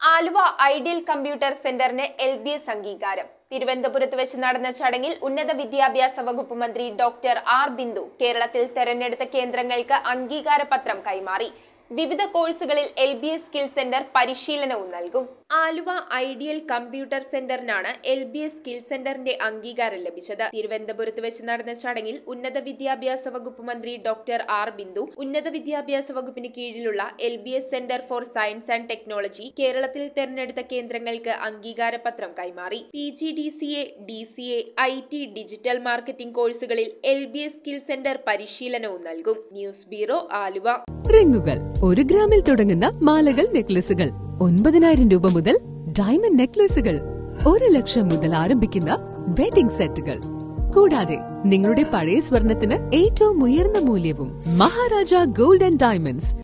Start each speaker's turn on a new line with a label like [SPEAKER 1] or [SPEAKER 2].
[SPEAKER 1] Aluva ideal computer സെന്ററിന് L B S അംഗീകാരം തിരുവനന്തപുരത്ത് വെച്ച് നടന്ന ചടങ്ങിൽ ഉന്നത വിദ്യാഭ്യാസ വകുപ്പ് മന്ത്രി ഡോക്ടർ ആർ ബിന്ദു കേരളത്തിൽ തെരഞ്ഞെടുത്ത കേന്ദ്രങ്ങൾക്ക് അംഗീകാര പത്രം കൈമാറി വിവിധ കോഴ്സുകളിൽ L B S skill centre പരിശീലനവും നൽകും ആലുവ ഐഡിയൽ കമ്പ്യൂട്ടർ സെന്ററിനാണ് എൽ ബി എസ് സ്കിൽ സെന്ററിന്റെ അംഗീകാരം ലഭിച്ചത് തിരുവനന്തപുരത്ത് വെച്ച് നടന്ന ചടങ്ങിൽ ഉന്നത വിദ്യാഭ്യാസ വകുപ്പ് മന്ത്രി ഡോക്ടർ ആർ ബിന്ദു ഉന്നത വിദ്യാഭ്യാസ വകുപ്പിന് കീഴിലുള്ള L B S centre for science and technology കേരളത്തിൽ തെരഞ്ഞെടുത്ത കേന്ദ്രങ്ങൾക്ക് അംഗീകാര പത്രം കൈമാറി P G D C A D C A I T digital marketing കോഴ്സുകളിൽ L B S skill centre പരിശീലനവും നൽകും ന്യൂസ് ബ്യൂറോ ആലുവ
[SPEAKER 2] റിങ്ങുകൾ ഒരു ഗ്രാമിൽ തുടങ്ങുന്ന മാലകൾ നെക്ലസുകൾ ഒൻപതിനായിരം രൂപ മുതൽ ഡയമണ്ട് നെക്ലസുകൾ ഒരു ലക്ഷം മുതൽ ആരംഭിക്കുന്ന വെഡിംഗ് സെറ്റുകൾ കൂടാതെ നിങ്ങളുടെ പഴയ സ്വർണത്തിന് ഏറ്റവും ഉയർന്ന മൂല്യവും മഹാരാജ ഗോൾഡ് ആൻഡ് ഡയമണ്ട്സ്